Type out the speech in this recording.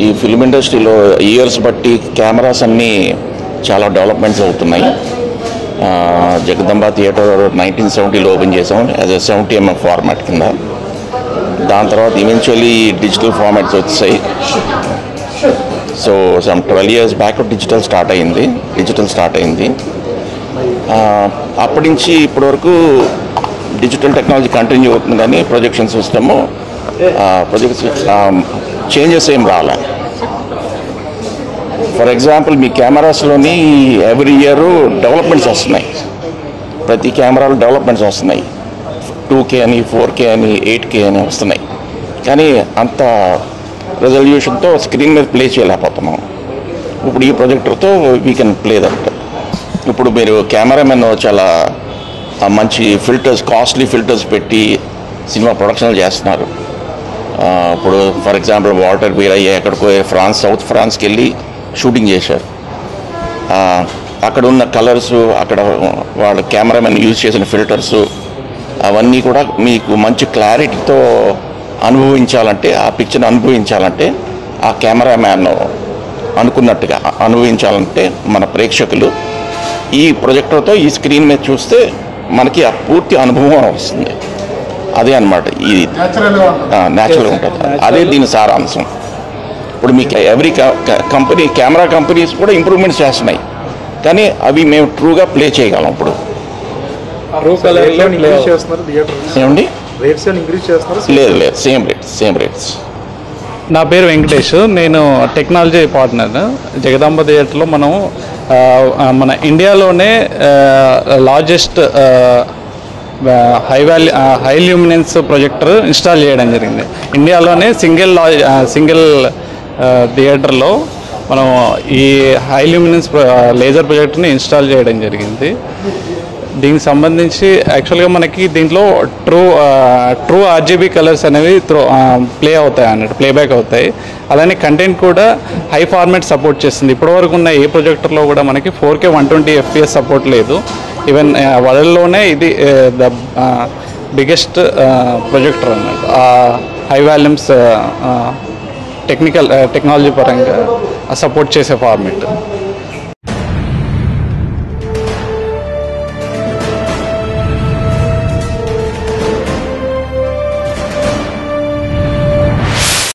ఈ ఫిల్మ్ ఇండస్ట్రీలో ఇయర్స్ బట్టి కెమెరాస్ అన్నీ చాలా డెవలప్మెంట్స్ అవుతున్నాయి ఆ, జగదంబ థియేటర్ నైన్టీన్ సెవెంటీలో ఓపెన్ చేసాం as a seventy MM format కింద దాని తర్వాత ఈవెన్చువల్లీ డిజిటల్ ఫార్మాట్స్ వచ్చాయి so some twelve years back digital start అయింది డిజిటల్ స్టార్ట్ అయింది ఆ, అప్పటి నుంచి ఇప్పటి వరకు డిజిటల్ టెక్నాలజీ కంటిన్యూ అవుతుంది కానీ ప్రొజెక్షన్ సిస్టమ్ ప్రొజెక్ట్ చేంజెస్ ఏం రాలే ఫర్ ఎగ్జాంపుల్ మీ కెమెరాస్లోని ఎవ్రీ ఇయర్ డెవలప్మెంట్స్ వస్తున్నాయి ప్రతి కెమెరాలో డెవలప్మెంట్స్ వస్తున్నాయి టూ కే అని ఫోర్ కే అని ఎయిట్ కే అని వస్తున్నాయి కానీ అంత రెజల్యూషన్తో స్క్రీన్ మీద ప్లే చేయలేకపోతున్నాం ఇప్పుడు ఈ ప్రొజెక్టర్తో వీ కెన్ ప్లే దట్ ఇప్పుడు మీరు కెమెరామెన్ చాలా ఆ, మంచి ఫిల్టర్స్ కాస్ట్లీ ఫిల్టర్స్ పెట్టి సినిమా ప్రొడక్షన్లు చేస్తున్నారు ఆ, ఇప్పుడు ఫర్ ఎగ్జాంపుల్ వాటర్ వీరయ్య ఎక్కడికో ఫ్రాన్స్ సౌత్ ఫ్రాన్స్కి వెళ్ళి షూటింగ్ చేశారు ఆ, అక్కడ ఉన్న కలర్స్ అక్కడ వాళ్ళ కెమెరామెన్ యూజ్ చేసిన ఫిల్టర్స్ అవన్నీ కూడా మీకు మంచి క్లారిటీతో అనుభవించాలంటే ఆ పిక్చర్ని అనుభవించాలంటే ఆ కెమెరామ్యాన్ అనుకున్నట్టుగా అనుభవించాలంటే మన ప్రేక్షకులు ఈ ప్రొజెక్టర్తో ఈ స్క్రీన్ మీద చూస్తే మనకి ఆ పూర్తి అనుభవం వస్తుంది అదే అన్నమాట ఇది న్యాచురల్గా ఉంటుంది అదే దీని సారాంశం ఇప్పుడు మీకు ఎవ్రీ కంపెనీ కెమెరా కంపెనీస్ కూడా ఇంప్రూవ్మెంట్స్ చేస్తున్నాయి కానీ అవి మేము ట్రూగా ప్లే చేయగలం ఇప్పుడు ట్రూ కలర్ లో ఇంక్రీజ్ చేస్తున్నారు థియేటర్ ఏమండి రేట్స్ అని ఇంక్రీజ్ చేస్తున్నారు లేదు లేదు సేమ్ రేట్స్ సేమ్ రేట్స్ నా పేరు వెంకటేష్ నేను టెక్నాలజీ పార్ట్నర్ జగదాంబ థియేటర్లో మనం ఆ, ఆ, మన ఇండియాలోనే largest high value high luminance projector install చేయడం జరిగింది ఇండియాలోనే సింగిల్ సింగిల్ థియేటర్లో మనం ఈ హై ల్యూమినెన్స్ లేజర్ ప్రొజెక్టర్ని ఇన్స్టాల్ చేయడం జరిగింది దీనికి సంబంధించి యాక్చువల్గా మనకి దీంట్లో ట్రూ ట్రూ ఆర్జీబీ కలర్స్ అనేవి త్రో ప్లే అవుతాయి అన్నట్టు ప్లేబ్యాక్ అవుతాయి అలానే కంటెంట్ కూడా హై ఫార్మాట్ సపోర్ట్ చేస్తుంది ఇప్పటివరకు ఉన్న ఏ ప్రొజెక్టర్లో కూడా మనకి four K one twenty FPS support లేదు ఈవెన్ వరల్డ్లోనే ఇది ద బిగ్గెస్ట్ ప్రొజెక్టర్ అన్నట్టు హై వాల్యూమ్స్ టెక్నికల్ టెక్నాలజీ పరంగా సపోర్ట్ చేసే ఫార్మేట్